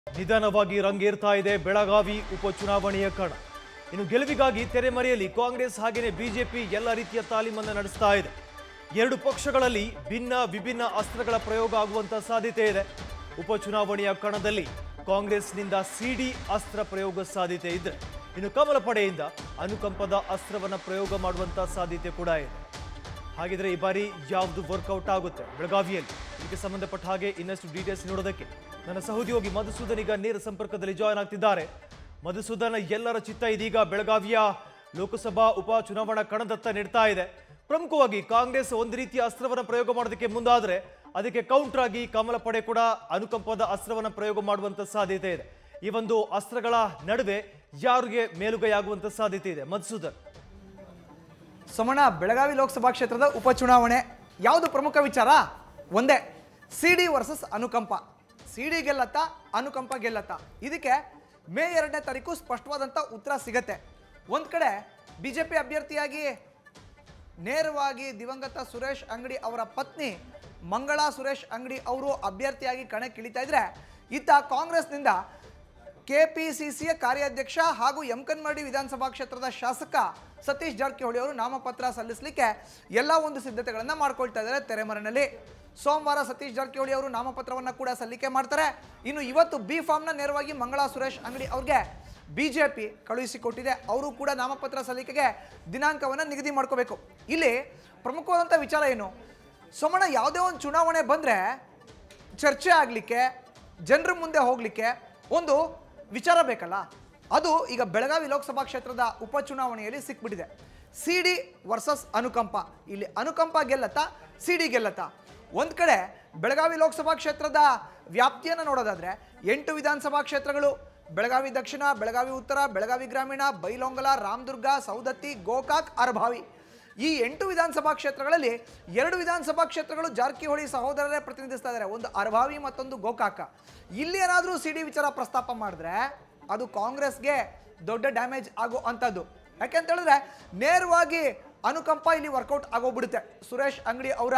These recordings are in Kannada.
ನಿಧಾನವಾಗಿ ರಂಗೇರ್ತಾ ಇದೆ ಬೆಳಗಾವಿ ಉಪಚುನಾವಣೆಯ ಕಣ ಇನ್ನು ಗೆಲುವಿಗಾಗಿ ತೆರೆಮರೆಯಲ್ಲಿ ಕಾಂಗ್ರೆಸ್ ಹಾಗೆಯೇ ಬಿಜೆಪಿ ಎಲ್ಲ ರೀತಿಯ ತಾಲೀಮನ್ನು ನಡೆಸ್ತಾ ಇದೆ ಎರಡು ಪಕ್ಷಗಳಲ್ಲಿ ಭಿನ್ನ ವಿಭಿನ್ನ ಅಸ್ತ್ರಗಳ ಪ್ರಯೋಗ ಆಗುವಂತ ಸಾಧ್ಯತೆ ಇದೆ ಉಪಚುನಾವಣೆಯ ಕಣದಲ್ಲಿ ಕಾಂಗ್ರೆಸ್ನಿಂದ ಸಿಡಿ ಅಸ್ತ್ರ ಪ್ರಯೋಗ ಸಾಧ್ಯತೆ ಇದ್ರೆ ಇನ್ನು ಕಮಲ ಪಡೆಯಿಂದ ಅನುಕಂಪದ ಅಸ್ತ್ರವನ್ನ ಪ್ರಯೋಗ ಮಾಡುವಂತ ಸಾಧ್ಯತೆ ಕೂಡ ಇದೆ ಹಾಗಿದ್ರೆ ಈ ಬಾರಿ ಯಾವುದು ವರ್ಕೌಟ್ ಆಗುತ್ತೆ ಬೆಳಗಾವಿಯಲ್ಲಿ ಇದಕ್ಕೆ ಸಂಬಂಧಪಟ್ಟ ಹಾಗೆ ಇನ್ನಷ್ಟು ಡೀಟೇಲ್ಸ್ ನೋಡೋದಕ್ಕೆ ನನ್ನ ಸಹೋದ್ಯೋಗಿ ಮಧುಸೂದನ್ ಈಗ ನೇರ ಸಂಪರ್ಕದಲ್ಲಿ ಜಾಯ್ನ್ ಆಗ್ತಿದ್ದಾರೆ ಮಧುಸೂದನ್ ಎಲ್ಲರ ಚಿತ್ತ ಇದೀಗ ಬೆಳಗಾವಿಯ ಲೋಕಸಭಾ ಉಪ ಚುನಾವಣಾ ಕಣದತ್ತ ನೀಡ್ತಾ ಇದೆ ಪ್ರಮುಖವಾಗಿ ಕಾಂಗ್ರೆಸ್ ಒಂದು ರೀತಿಯ ಅಸ್ತ್ರವನ್ನ ಪ್ರಯೋಗ ಮಾಡೋದಕ್ಕೆ ಮುಂದಾದ್ರೆ ಅದಕ್ಕೆ ಕೌಂಟರ್ ಆಗಿ ಕಮಲ ಪಡೆ ಕೂಡ ಅನುಕಂಪದ ಅಸ್ತ್ರವನ್ನ ಪ್ರಯೋಗ ಮಾಡುವಂತ ಸಾಧ್ಯತೆ ಇದೆ ಈ ಒಂದು ಅಸ್ತ್ರಗಳ ನಡುವೆ ಯಾರಿಗೆ ಮೇಲುಗೈ ಆಗುವಂತ ಸಾಧ್ಯತೆ ಇದೆ ಮಧುಸೂದನ್ ಸಮಣ ಬೆಳಗಾವಿ ಲೋಕಸಭಾ ಕ್ಷೇತ್ರದ ಉಪಚುನಾವಣೆ ಯಾವುದು ಪ್ರಮುಖ ವಿಚಾರ ಒಂದೇ ಸಿ ಡಿ ವರ್ಸಸ್ ಅನುಕಂಪ ಸಿ ಡಿ ಗೆಲ್ಲತ್ತ ಅನುಕಂಪ ಗೆಲ್ಲತ್ತ ಇದಕ್ಕೆ ಮೇ ಎರಡನೇ ತಾರೀಕು ಸ್ಪಷ್ಟವಾದಂಥ ಉತ್ತರ ಸಿಗತ್ತೆ ಒಂದು ಕಡೆ ಬಿ ಜೆ ಪಿ ಅಭ್ಯರ್ಥಿಯಾಗಿ ನೇರವಾಗಿ ದಿವಂಗತ ಸುರೇಶ್ ಅಂಗಡಿ ಅವರ ಪತ್ನಿ ಮಂಗಳಾ ಸುರೇಶ್ ಅಂಗಡಿ ಅವರು ಅಭ್ಯರ್ಥಿಯಾಗಿ ಕಣಕ್ಕಿಳಿತಾ ಇದ್ರೆ ಇತ್ತ ಕಾಂಗ್ರೆಸ್ನಿಂದ ಕೆಪಿಸಿಸಿಯ ಕಾರ್ಯಾಧ್ಯಕ್ಷ ಹಾಗೂ ಯಮಕನ್ಮಡಿ ವಿಧಾನಸಭಾ ಕ್ಷೇತ್ರದ ಶಾಸಕ ಸತೀಶ್ ಜಾರಕಿಹೊಳಿ ಅವರು ನಾಮಪತ್ರ ಸಲ್ಲಿಸಲಿಕ್ಕೆ ಎಲ್ಲ ಒಂದು ಸಿದ್ಧತೆಗಳನ್ನು ಮಾಡ್ಕೊಳ್ತಾ ಇದ್ದಾರೆ ತೆರೆಮರೆನಲ್ಲಿ ಸೋಮವಾರ ಸತೀಶ್ ಜಾರಕಿಹೊಳಿ ಅವರು ನಾಮಪತ್ರವನ್ನು ಕೂಡ ಸಲ್ಲಿಕೆ ಮಾಡ್ತಾರೆ ಇನ್ನು ಇವತ್ತು ಬಿ ಫಾರ್ಮ್ನ ನೇರವಾಗಿ ಮಂಗಳಾ ಸುರೇಶ್ ಅಂಗಡಿ ಅವ್ರಿಗೆ ಬಿಜೆಪಿ ಕಳುಹಿಸಿಕೊಟ್ಟಿದೆ ಅವರು ಕೂಡ ನಾಮಪತ್ರ ಸಲ್ಲಿಕೆಗೆ ದಿನಾಂಕವನ್ನು ನಿಗದಿ ಮಾಡ್ಕೋಬೇಕು ಇಲ್ಲಿ ಪ್ರಮುಖವಾದಂಥ ವಿಚಾರ ಏನು ಸೋಮಣ್ಣ ಯಾವುದೇ ಒಂದು ಚುನಾವಣೆ ಬಂದರೆ ಚರ್ಚೆ ಆಗಲಿಕ್ಕೆ ಜನರ ಮುಂದೆ ಹೋಗಲಿಕ್ಕೆ ಒಂದು ವಿಚಾರ ಬೇಕಲ್ಲ ಅದು ಈಗ ಬೆಳಗಾವಿ ಲೋಕಸಭಾ ಕ್ಷೇತ್ರದ ಉಪಚುನಾವಣೆಯಲ್ಲಿ ಸಿಕ್ಬಿಟ್ಟಿದೆ ಸಿ ಡಿ ವರ್ಸಸ್ ಅನುಕಂಪ ಇಲ್ಲಿ ಅನುಕಂಪ ಗೆಲ್ಲತ್ತಾ ಸಿ ಡಿ ಗೆಲ್ಲತ್ತಾ ಒಂದು ಕಡೆ ಬೆಳಗಾವಿ ಲೋಕಸಭಾ ಕ್ಷೇತ್ರದ ವ್ಯಾಪ್ತಿಯನ್ನು ನೋಡೋದಾದ್ರೆ ಎಂಟು ವಿಧಾನಸಭಾ ಕ್ಷೇತ್ರಗಳು ಬೆಳಗಾವಿ ದಕ್ಷಿಣ ಬೆಳಗಾವಿ ಉತ್ತರ ಬೆಳಗಾವಿ ಗ್ರಾಮೀಣ ಬೈಲೊಂಗಲ ರಾಮದುರ್ಗ ಸೌದತ್ತಿ ಗೋಕಾಕ್ ಅರಭಾವಿ ಈ ಎಂಟು ವಿಧಾನಸಭಾ ಕ್ಷೇತ್ರಗಳಲ್ಲಿ ಎರಡು ವಿಧಾನಸಭಾ ಕ್ಷೇತ್ರಗಳು ಜಾರಕಿಹೊಳಿ ಸಹೋದರರೇ ಪ್ರತಿನಿಧಿಸ್ತಾ ಇದ್ದಾರೆ ಒಂದು ಅರಭಾವಿ ಮತ್ತೊಂದು ಗೋಕಾಕ ಇಲ್ಲಿ ಏನಾದರೂ ಸಿ ಡಿ ವಿಚಾರ ಪ್ರಸ್ತಾಪ ಮಾಡಿದ್ರೆ ಅದು ಕಾಂಗ್ರೆಸ್ಗೆ ದೊಡ್ಡ ಡ್ಯಾಮೇಜ್ ಆಗೋ ಅಂಥದ್ದು ಯಾಕೆಂತ ಹೇಳಿದ್ರೆ ನೇರವಾಗಿ ಅನುಕಂಪ ಇಲ್ಲಿ ವರ್ಕೌಟ್ ಆಗೋಗ್ಬಿಡುತ್ತೆ ಸುರೇಶ್ ಅಂಗಡಿ ಅವರ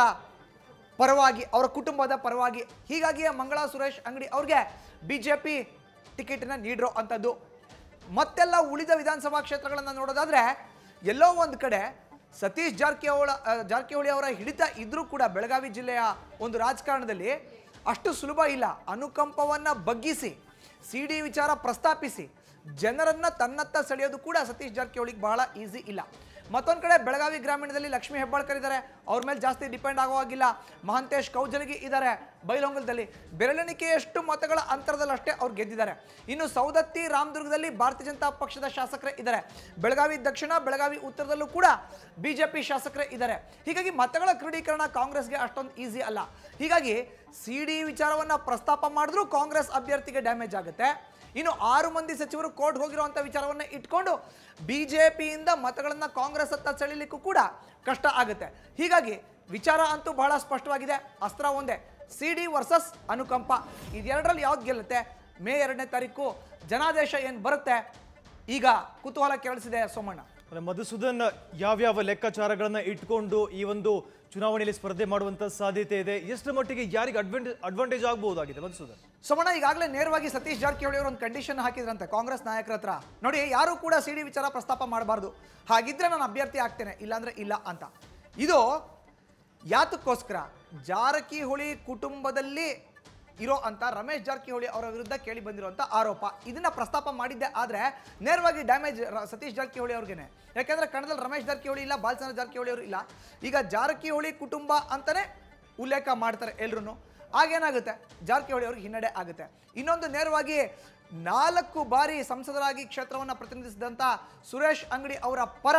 ಪರವಾಗಿ ಅವರ ಕುಟುಂಬದ ಪರವಾಗಿ ಹೀಗಾಗಿಯೇ ಮಂಗಳಾ ಸುರೇಶ್ ಅಂಗಡಿ ಅವ್ರಿಗೆ ಬಿ ಜೆ ಪಿ ಟಿಕೆಟನ್ನು ನೀಡಿರೋ ಅಂಥದ್ದು ಮತ್ತೆಲ್ಲ ಉಳಿದ ವಿಧಾನಸಭಾ ಕ್ಷೇತ್ರಗಳನ್ನು ನೋಡೋದಾದ್ರೆ ಎಲ್ಲೋ ಒಂದು ಕಡೆ ಸತೀಶ್ ಜಾರಕಿಹೊಳ ಆ, ಜಾರಕಿಹೊಳಿ ಅವರ ಹಿಡಿತ ಇದ್ರೂ ಕೂಡ ಬೆಳಗಾವಿ ಜಿಲ್ಲೆಯ ಒಂದು ರಾಜಕಾರಣದಲ್ಲಿ ಅಷ್ಟು ಸುಲಭ ಇಲ್ಲ ಅನುಕಂಪವನ್ನ ಬಗ್ಗಿಸಿ ಸಿ ಡಿ ವಿಚಾರ ಪ್ರಸ್ತಾಪಿಸಿ ಜನರನ್ನ ತನ್ನತ್ತ ಸೆಳೆಯೋದು ಕೂಡ ಸತೀಶ್ ಜಾರಕಿಹೊಳಿಗೆ ಬಹಳ ಈಸಿ ಇಲ್ಲ ಮತ್ತೊಂದು ಕಡೆ ಬೆಳಗಾವಿ ಗ್ರಾಮೀಣದಲ್ಲಿ ಲಕ್ಷ್ಮೀ ಹೆಬ್ಬಾಳ್ಕರ್ ಇದ್ದಾರೆ ಅವ್ರ ಮೇಲೆ ಜಾಸ್ತಿ ಡಿಪೆಂಡ್ ಆಗೋ ಹಾಗಿಲ್ಲ ಮಹಾಂತೇಶ್ ಕೌಜಲಗಿ ಇದ್ದಾರೆ ಬೈಲೊಂಗಲದಲ್ಲಿ ಬೆರಳೆಣಿಕೆಯಷ್ಟು ಮತಗಳ ಅಂತರದಲ್ಲಿ ಅಷ್ಟೇ ಅವ್ರು ಗೆದ್ದಿದ್ದಾರೆ ಇನ್ನು ಸೌದತ್ತಿ ರಾಮದುರ್ಗದಲ್ಲಿ ಭಾರತೀಯ ಜನತಾ ಪಕ್ಷದ ಶಾಸಕರೇ ಇದ್ದಾರೆ ಬೆಳಗಾವಿ ದಕ್ಷಿಣ ಬೆಳಗಾವಿ ಉತ್ತರದಲ್ಲೂ ಕೂಡ ಬಿಜೆಪಿ ಶಾಸಕರೇ ಇದ್ದಾರೆ ಹೀಗಾಗಿ ಮತಗಳ ಕ್ರೋಢೀಕರಣ ಕಾಂಗ್ರೆಸ್ಗೆ ಅಷ್ಟೊಂದು ಈಸಿ ಅಲ್ಲ ಹೀಗಾಗಿ ಸಿ ಡಿ ವಿಚಾರವನ್ನ ಪ್ರಸ್ತಾಪ ಮಾಡಿದ್ರೂ ಕಾಂಗ್ರೆಸ್ ಅಭ್ಯರ್ಥಿಗೆ ಡ್ಯಾಮೇಜ್ ಆಗುತ್ತೆ ಇನ್ನು ಆರು ಮಂದಿ ಸಚಿವರು ಕೋರ್ಟ್ ಹೋಗಿರುವಂಥ ವಿಚಾರವನ್ನ ಇಟ್ಕೊಂಡು ಬಿಜೆಪಿಯಿಂದ ಮತಗಳನ್ನ ಕಾಂಗ್ರೆಸ್ ಹತ್ತ ಸೆಳಿಲಿಕ್ಕೂ ಕೂಡ ಕಷ್ಟ ಆಗುತ್ತೆ ಹೀಗಾಗಿ ವಿಚಾರ ಅಂತೂ ಬಹಳ ಸ್ಪಷ್ಟವಾಗಿದೆ ಅಸ್ತ್ರ ಒಂದೇ ಸಿ ಡಿ ವರ್ಸಸ್ ಅನುಕಂಪ ಇದೆರಡರಲ್ಲಿ ಯಾವ್ದು ಗೆಲ್ಲುತ್ತೆ ಮೇ ಎರಡನೇ ತಾರೀಕು ಜನಾದೇಶ ಏನು ಬರುತ್ತೆ ಈಗ ಕುತೂಹಲ ಕೇಳಿಸಿದೆ ಸೋಮಣ್ಣ ಅಂದ್ರೆ ಮಧುಸೂದನ್ ಯಾವ್ಯಾವ ಲೆಕ್ಕಾಚಾರಗಳನ್ನ ಇಟ್ಕೊಂಡು ಈ ಒಂದು ಚುನಾವಣೆಯಲ್ಲಿ ಸ್ಪರ್ಧೆ ಮಾಡುವಂತ ಸಾಧ್ಯತೆ ಇದೆ ಎಷ್ಟು ಮಟ್ಟಿಗೆ ಯಾರಿಗೆ ಅಡ್ವಾಂಟೇಜ್ ಅಡ್ವಾಂಟೇಜ್ ಆಗಬಹುದಾಗಿದೆ ಮಧುಸೂದನ್ ಸೋಮಣ್ಣ ಈಗಾಗಲೇ ನೇರವಾಗಿ ಸತೀಶ್ ಜಾರಕಿಹೊಳಿ ಅವರು ಒಂದು ಕಂಡೀಷನ್ ಹಾಕಿದ್ರಂತೆ ಕಾಂಗ್ರೆಸ್ ನಾಯಕರ ಹತ್ರ ನೋಡಿ ಯಾರು ಕೂಡ ಸಿ ಡಿ ವಿಚಾರ ಪ್ರಸ್ತಾಪ ಮಾಡಬಾರ್ದು ಹಾಗಿದ್ರೆ ನಾನು ಅಭ್ಯರ್ಥಿ ಆಗ್ತೇನೆ ಇಲ್ಲಾಂದ್ರೆ ಇಲ್ಲ ಅಂತ ಇದು ಯಾತಕ್ಕೋಸ್ಕರ ಜಾರಕಿಹೊಳಿ ಕುಟುಂಬದಲ್ಲಿ ಇರೋ ಅಂತ ರಮೇಶ್ ಜಾರಕಿಹೊಳಿ ಅವರ ವಿರುದ್ಧ ಕೇಳಿ ಬಂದಿರುವಂಥ ಆರೋಪ ಇದನ್ನ ಪ್ರಸ್ತಾಪ ಮಾಡಿದ್ದೆ ಆದರೆ ನೇರವಾಗಿ ಡ್ಯಾಮೇಜ್ ಸತೀಶ್ ಜಾರಕಿಹೊಳಿ ಅವ್ರಿಗೇನೆ ಯಾಕಂದ್ರೆ ಕನ್ನಡದಲ್ಲಿ ರಮೇಶ್ ಜಾರಕಿಹೊಳಿ ಇಲ್ಲ ಬಾಲಚಂದ್ರ ಜಾರಕಿಹೊಳಿ ಅವರು ಇಲ್ಲ ಈಗ ಜಾರಕಿಹೊಳಿ ಕುಟುಂಬ ಅಂತಾನೆ ಉಲ್ಲೇಖ ಮಾಡ್ತಾರೆ ಎಲ್ರು ಆಗೇನಾಗುತ್ತೆ ಜಾರಕಿಹೊಳಿ ಅವ್ರಿಗೆ ಹಿನ್ನಡೆ ಆಗುತ್ತೆ ಇನ್ನೊಂದು ನೇರವಾಗಿ ನಾಲ್ಕು ಬಾರಿ ಸಂಸದರಾಗಿ ಕ್ಷೇತ್ರವನ್ನು ಪ್ರತಿನಿಧಿಸಿದಂಥ ಸುರೇಶ್ ಅಂಗಡಿ ಅವರ ಪರ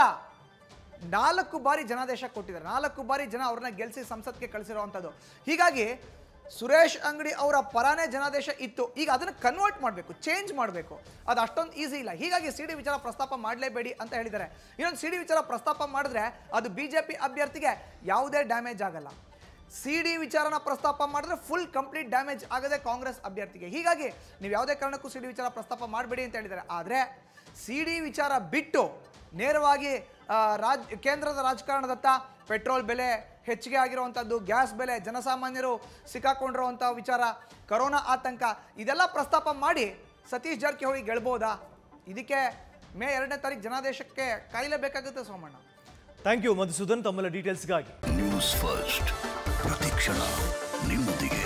ನಾಲ್ಕು ಬಾರಿ ಜನಾದೇಶ ಕೊಟ್ಟಿದ್ದಾರೆ ನಾಲ್ಕು ಬಾರಿ ಜನ ಅವ್ರನ್ನ ಗೆಲ್ಲಿಸಿ ಸಂಸತ್ಗೆ ಕಳಿಸಿರುವಂಥದ್ದು ಹೀಗಾಗಿ ಸುರೇಶ್ ಅಂಗಡಿ ಅವರ ಪರಾನೇ ಜನಾದೇಶ ಇತ್ತು ಈಗ ಅದನ್ನು ಕನ್ವರ್ಟ್ ಮಾಡಬೇಕು ಚೇಂಜ್ ಮಾಡಬೇಕು ಅದು ಅಷ್ಟೊಂದು ಈಸಿ ಇಲ್ಲ ಹೀಗಾಗಿ ಸಿ ಡಿ ವಿಚಾರ ಪ್ರಸ್ತಾಪ ಮಾಡಲೇಬೇಡಿ ಅಂತ ಹೇಳಿದ್ದಾರೆ ಇನ್ನೊಂದು ಸಿ ಡಿ ವಿಚಾರ ಪ್ರಸ್ತಾಪ ಮಾಡಿದ್ರೆ ಅದು ಬಿ ಜೆ ಪಿ ಅಭ್ಯರ್ಥಿಗೆ ಯಾವುದೇ ಡ್ಯಾಮೇಜ್ ಆಗಲ್ಲ ಸಿ ಡಿ ವಿಚಾರನ ಪ್ರಸ್ತಾಪ ಮಾಡಿದ್ರೆ ಫುಲ್ ಕಂಪ್ಲೀಟ್ ಡ್ಯಾಮೇಜ್ ಆಗದೆ ಕಾಂಗ್ರೆಸ್ ಅಭ್ಯರ್ಥಿಗೆ ಹೀಗಾಗಿ ನೀವು ಯಾವುದೇ ಕಾರಣಕ್ಕೂ ಸಿ ಡಿ ವಿಚಾರ ಪ್ರಸ್ತಾಪ ಮಾಡಬೇಡಿ ಅಂತ ಹೇಳಿದ್ದಾರೆ ಆದರೆ ಸಿ ಡಿ ವಿಚಾರ ಬಿಟ್ಟು ನೇರವಾಗಿ ಆ, ರಾಜ್ ಕೇಂದ್ರದ ರಾಜಕಾರಣದತ್ತ ಪೆಟ್ರೋಲ್ ಬೆಲೆ ಹೆಚ್ಚಿಗೆ ಆಗಿರುವಂಥದ್ದು ಗ್ಯಾಸ್ ಬೆಲೆ ಜನಸಾಮಾನ್ಯರು ಸಿಕ್ಕಾಕೊಂಡಿರುವಂಥ ವಿಚಾರ ಕರೋನಾ ಆತಂಕ ಇದೆಲ್ಲ ಪ್ರಸ್ತಾಪ ಮಾಡಿ ಸತೀಶ್ ಜಾರಕಿಹೊಳಿ ಗೆಲ್ಬೋದಾ ಇದಕ್ಕೆ ಮೇ ಎರಡನೇ ತಾರೀಕು ಜನಾದೇಶಕ್ಕೆ ಕಾಯಲೇಬೇಕಾಗುತ್ತೆ ಸೋಮಣ್ಣ ಥ್ಯಾಂಕ್ ಯು ಮಧುಸೂದನ್ ತಮ್ಮೆಲ್ಲ ಡೀಟೇಲ್ಸ್ಗಾಗಿ ನ್ಯೂಸ್ ಫಸ್ಟ್ ಪ್ರತಿಕ್ಷಣ ನಿಮ್ಮೊಂದಿಗೆ